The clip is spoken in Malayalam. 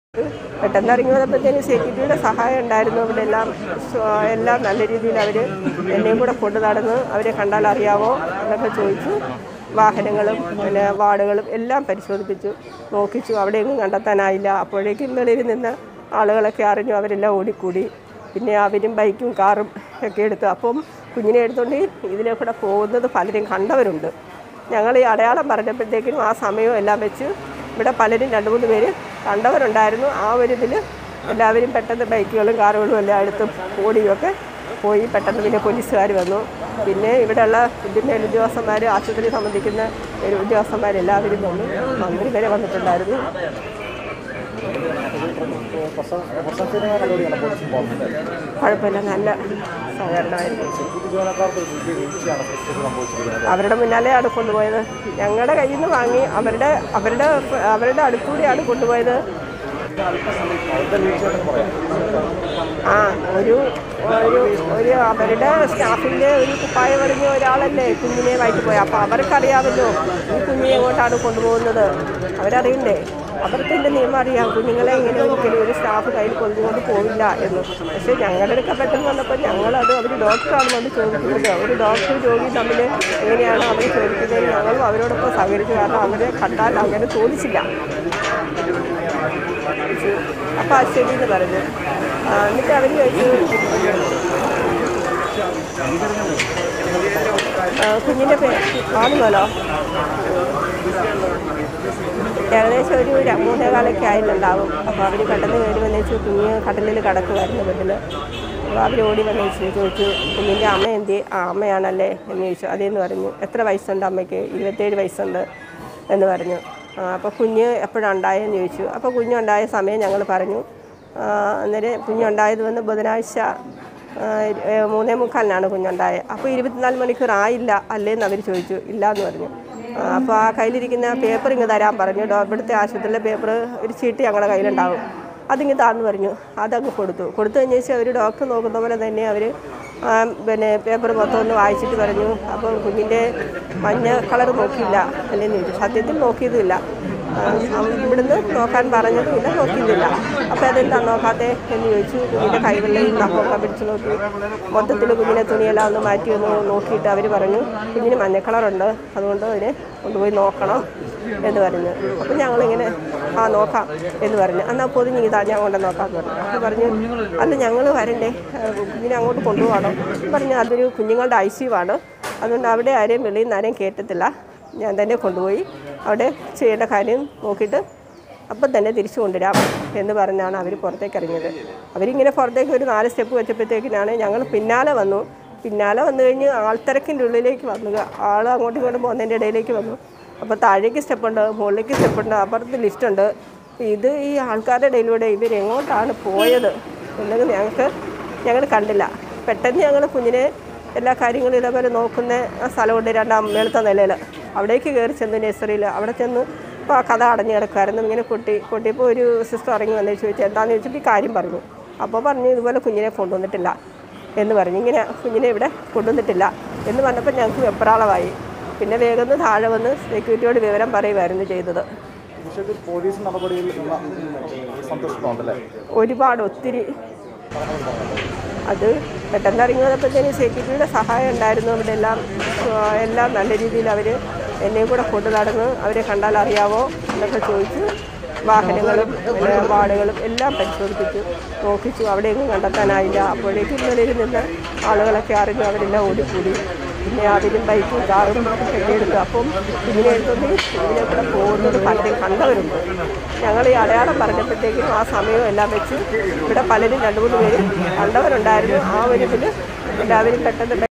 പെട്ടെന്ന് ഇറങ്ങി വന്നപ്പോഴത്തേന് സെക്യൂരിറ്റിയുടെ സഹായം ഉണ്ടായിരുന്നു ഇവിടെ എല്ലാം സ്വ- എല്ലാം നല്ല രീതിയിൽ അവർ എന്നെയും കൂടെ കൊണ്ടു നടന്ന് അവരെ കണ്ടാൽ അറിയാവോ എന്നൊക്കെ ചോദിച്ചു വാഹനങ്ങളും പിന്നെ വാർഡുകളും എല്ലാം പരിശോധിപ്പിച്ചു നോക്കിച്ചു അവിടെയൊന്നും കണ്ടെത്താനായില്ല അപ്പോഴേക്കും വെളിയിൽ നിന്ന് ആളുകളൊക്കെ അറിഞ്ഞു അവരെല്ലാം ഓടിക്കൂടി പിന്നെ അവരും ബൈക്കും കാറും ഒക്കെ എടുത്തു അപ്പം കുഞ്ഞിനെ എടുത്തുകൊണ്ട് ഇതിലെ കൂടെ പോകുന്നത് പലരും കണ്ടവരുണ്ട് ഞങ്ങൾ ഈ അടയാളം പറഞ്ഞപ്പോഴത്തേക്കിനും ആ സമയവും എല്ലാം വെച്ച് ഇവിടെ പലരും രണ്ട് മൂന്ന് പേര് കണ്ടവരുണ്ടായിരുന്നു ആ ഒരു ഇതിൽ എല്ലാവരും പെട്ടെന്ന് ബൈക്കുകളും കാറുകളും എല്ലാം എടുത്ത് ഓടിയൊക്കെ പോയി പെട്ടെന്ന് പിന്നെ പോലീസുകാർ വന്നു പിന്നെ ഇവിടെയുള്ള ഇതിൻ്റെ ഉദ്യോഗസ്ഥന്മാർ ആശുപത്രി സംബന്ധിക്കുന്ന ഒരു ഉദ്യോഗസ്ഥന്മാരെല്ലാവരും വന്നു മന്ത്രി വരെ വന്നിട്ടുണ്ടായിരുന്നു പ്രശംസനീയമായ നടപടിയാണ് പോലീസ് പോകുന്നത് കുഴപ്പമില്ല നല്ല സഹകരണമായിരുന്നു സെക്യൂരിറ്റി ജീവനക്കാർക്ക് ഒരു വലിയ വീഴ്ചയാണ് സൃഷ്ടിച്ച് സംഭവിച്ചിരിക്കുന്നത് അവരുടെ മുന്നാലെയാണ് കൊണ്ടുപോയത് ഞങ്ങളുടെ കയ്യിൽ നിന്ന് വാങ്ങി അവരുടെ അവരുടെ അവരുടെ അടുത്തുകൂടിയാണ് കൊണ്ടുപോയത് അവരുടെ വീഴ്ചയാണെന്ന് പറയാം ആ ഒരു ഒരു ഒരു അവരുടെ സ്റ്റാഫിൻ്റെ ഒരു കുപ്പായ പറിഞ്ഞ ഒരാളല്ലേ കുഞ്ഞിനെ വായിട്ട് പോയത് അപ്പോൾ അവർക്കറിയാമല്ലോ ഈ കുഞ്ഞിനെ എങ്ങോട്ടാണ് കൊണ്ടുപോകുന്നത് അവരറിയണ്ടേ അവർക്ക് ഇതിൻ്റെ നിയമം അറിയാം കുഞ്ഞുങ്ങളെ ഇങ്ങനെ ഒരിക്കലും ഒരു സ്റ്റാഫ് കയ്യിൽ കൊണ്ടുകൊണ്ട് പോവില്ല എന്ന് പക്ഷേ ഞങ്ങളുടെ അടുക്ക പെട്ടെന്ന് വന്നപ്പോൾ ഞങ്ങളത് അവർ ഡോക്ടറാണ് വന്ന് ചോദിക്കുന്നത് ഒരു ഡോക്ടർ രോഗി തമ്മിൽ എങ്ങനെയാണ് അവർ ചോദിക്കുന്നത് ഞങ്ങളും അവരോടൊപ്പം സഹകരിച്ചു കാരണം അവരെ കണ്ടാൽ അങ്ങനെ തോന്നിച്ചില്ല അപ്പോൾ ആ ശരി എന്ന് പറഞ്ഞു ആ, എന്നിട്ട് അവർ ചോദിച്ചു ആ, കുഞ്ഞിൻ്റെ പേര് ആണുമല്ലോ ഏകദേശം ഒരു ര- മൂന്നേ കാലൊക്കെ ആയിട്ടുണ്ടാവും അപ്പോൾ അവർ പെട്ടെന്ന് കയറി വന്നേച്ചു കുഞ്ഞ് കടലിൽ കിടക്കുമായിരുന്നു ബെഡിൽ അപ്പോൾ അവർ ഓടി വന്നേച്ചു ചോദിച്ചു കുഞ്ഞിൻ്റെ അമ്മ എന്തി ആ അമ്മയാണല്ലേ എന്ന് ചോദിച്ചു അതേന്ന് പറഞ്ഞു എത്ര വയസ്സുണ്ട് അമ്മയ്ക്ക് ഇരുപത്തേഴ് വയസ്സുണ്ട് എന്ന് പറഞ്ഞു ആ, അപ്പോൾ കുഞ്ഞ് എപ്പോഴാണ് ഉണ്ടായെന്ന് ചോദിച്ചു അപ്പോൾ കുഞ്ഞുണ്ടായ സമയം ഞങ്ങൾ പറഞ്ഞു ആ, അന്നേരം കുഞ്ഞുണ്ടായത് വന്ന് ബുധനാഴ്ച ആ, ഏ, മൂന്നേ മുക്കാലിനാണ് കുഞ്ഞുണ്ടായത് അപ്പോൾ ഇരുപത്തിനാല് മണിക്കൂർ ആയില്ല അല്ലേന്ന് അവർ ചോദിച്ചു ഇല്ല എന്ന് പറഞ്ഞു ആ, അപ്പോൾ ആ കയ്യിലിരിക്കുന്ന പേപ്പർ ഇങ്ങ് തരാൻ പറഞ്ഞു ഡോ- ഇവിടുത്തെ ആശുപത്രിയിലെ പേപ്പർ ഒരു ചീട്ട് ഞങ്ങളുടെ കയ്യിലുണ്ടാവും അതിങ്ങ് താന്ന് പറഞ്ഞു അതങ്ങ് കൊടുത്തു കൊടുത്തു കഴിഞ്ഞ ശേഷം അവർ ഡോക്ടർ നോക്കുന്ന പോലെ തന്നെ അവർ പിന്നെ പേപ്പർ മൊത്തം ഒന്ന് വായിച്ചിട്ട് പറഞ്ഞു അപ്പം കുഞ്ഞിൻ്റെ മഞ്ഞ കളർ നോക്കിയില്ല അല്ലേന്ന് ചോദിച്ചു സത്യത്തിൽ നോക്കിയതുമില്ല ആ, അവൻ ഇവിടുന്ന് നോക്കാൻ പറഞ്ഞതുമില്ല നോക്കിയതില്ല അപ്പോൾ അതെന്താ നോക്കാത്തെ എന്ന് ചോദിച്ചു കുഞ്ഞിൻ്റെ കൈവെള്ളയും നഖമൊക്കെ പിടിച്ച് നോക്കി മൊത്തത്തിൽ കുഞ്ഞിനെ തുണിയെല്ലാം ഒന്ന് മാറ്റി ഒന്ന് നോക്കിയിട്ട് അവർ പറഞ്ഞു കുഞ്ഞിന് മഞ്ഞ കളറുണ്ട് അതുകൊണ്ട് അതിനെ കൊണ്ടുപോയി നോക്കണം എന്ന് പറഞ്ഞു അപ്പോൾ ഞങ്ങളിങ്ങനെ ആ നോക്കാം എന്ന് പറഞ്ഞു എന്നാൽ പൊതിഞ്ഞ് ഇതാ ഞാൻ കൊണ്ട് നോക്കാമെന്ന് പറഞ്ഞു അപ്പോൾ പറഞ്ഞു അല്ല ഞങ്ങൾ വരണ്ടേ ആ, കുഞ്ഞിനെ അങ്ങോട്ട് കൊണ്ടുപോകണം പറഞ്ഞു അതൊരു കുഞ്ഞുങ്ങളുടെ ഐ സി ആണ് അതുകൊണ്ട് അവിടെ ആരെയും വെളിയിൽ നിന്ന് ആരെയും കയറ്റത്തില്ല ഞാൻ തന്നെ കൊണ്ടുപോയി അവിടെ ചെയ്യേണ്ട കാര്യം നോക്കിയിട്ട് അപ്പം തന്നെ തിരിച്ചു കൊണ്ടുവരാം എന്ന് പറഞ്ഞാണ് അവർ പുറത്തേക്ക് ഇറങ്ങിയത് അവരിങ്ങനെ പുറത്തേക്ക് ഒരു നാല് സ്റ്റെപ്പ് വെച്ചപ്പോഴത്തേക്കിനാണ് ഞങ്ങൾ പിന്നാലെ വന്നു പിന്നാലെ വന്നു കഴിഞ്ഞ് ആൾത്തിരക്കിൻ്റെ ഉള്ളിലേക്ക് വന്നു ആൾ അങ്ങോട്ടും ഇങ്ങോട്ടും പോകുന്നതിൻ്റെ ഇടയിലേക്ക് വന്നു അപ്പോൾ താഴേക്ക് സ്റ്റെപ്പുണ്ട് മുകളിലേക്ക് സ്റ്റെപ്പുണ്ട് അപ്പുറത്ത് ലിഫ്റ്റുണ്ട് ഇത് ഈ ആൾക്കാരുടെ ഇടയിലൂടെ ഇവർ എങ്ങോട്ടാണ് പോയത് എന്നത് ഞങ്ങൾക്ക് ഞങ്ങൾ കണ്ടില്ല പെട്ടെന്ന് ഞങ്ങൾ കുഞ്ഞിനെ എല്ലാ കാര്യങ്ങളും ഇതേപോലെ നോക്കുന്ന ആ സ്ഥലമുണ്ട് രണ്ടാം മേളത്തെ നിലയിൽ അവിടേക്ക് കയറി ചെന്ന് നഴ്സറിയിൽ അവിടെ ചെന്ന് ഇപ്പോൾ ആ കഥ അടഞ്ഞു കിടക്കുമായിരുന്നു ഇങ്ങനെ കുട്ടി കുട്ടിയപ്പോൾ ഒരു സിസ്റ്റർ ഇറങ്ങി വന്നേ ചോദിച്ചു എന്താണെന്ന് ചോദിച്ചിട്ട് ഈ കാര്യം പറഞ്ഞു അപ്പോൾ പറഞ്ഞു ഇതുപോലെ കുഞ്ഞിനെ കൊണ്ടുവന്നിട്ടില്ല എന്ന് പറഞ്ഞു ഇങ്ങനെ കുഞ്ഞിനെ ഇവിടെ കൊണ്ടുവന്നിട്ടില്ല എന്ന് പറഞ്ഞപ്പോൾ ഞങ്ങൾക്ക് വെപ്രാളമായി പിന്നെ വേഗം ഒന്ന് താഴെ വന്ന് സെക്യൂരിറ്റിയോട് വിവരം പറയുമായിരുന്നു ചെയ്തത് ഈ വിഷയത്തിൽ പോലീസ് നടപടിയിൽ ഉള്ള സന്തുഷ്ടമുണ്ടല്ലേ ഒരുപാട് ഒത്തിരി അത് പെട്ടെന്ന് ഇറങ്ങി വന്നപ്പോഴത്തേന് സെക്യൂരിറ്റിയുടെ സഹായം ഉണ്ടായിരുന്നു ഇവിടെ എല്ലാം സ്വ- എല്ലാം നല്ല രീതിയിൽ അവർ എന്നെയും കൂടെ കൊണ്ടു നടന്ന് അവരെ കണ്ടാൽ അറിയാവോ എന്നൊക്കെ ചോദിച്ചു വാഹനങ്ങളും പിന്നെ വാർഡുകളും എല്ലാം പരിശോധിപ്പിച്ചു നോക്കിച്ചു അവിടെയൊന്നും കണ്ടെത്താനായില്ല അപ്പോഴേക്കും വെളിയിൽ നിന്ന് ആളുകളൊക്കെ അറിഞ്ഞു അവരെല്ലാം ഓടിക്കൂടി പിന്നെ അവരും ബൈക്കും കാറും ഒക്കെ എടുത്തു അപ്പം ഇതിനെ എടുത്തുകൊണ്ട് ഇതിനെ കൂടെ പോകുന്നത് പലരും കണ്ടവരുണ്ട് ഞങ്ങൾ ഈ അടയാളം പറഞ്ഞപ്പോഴത്തേക്കും ആ സമയവും എല്ലാം വെച്ച് ഇവിടെ പലരും രണ്ട് മൂന്ന് പേര് കണ്ടവരുണ്ടായിരുന്നു ആ ഒരു ഇതിൽ എല്ലാവരും പെട്ടെന്ന്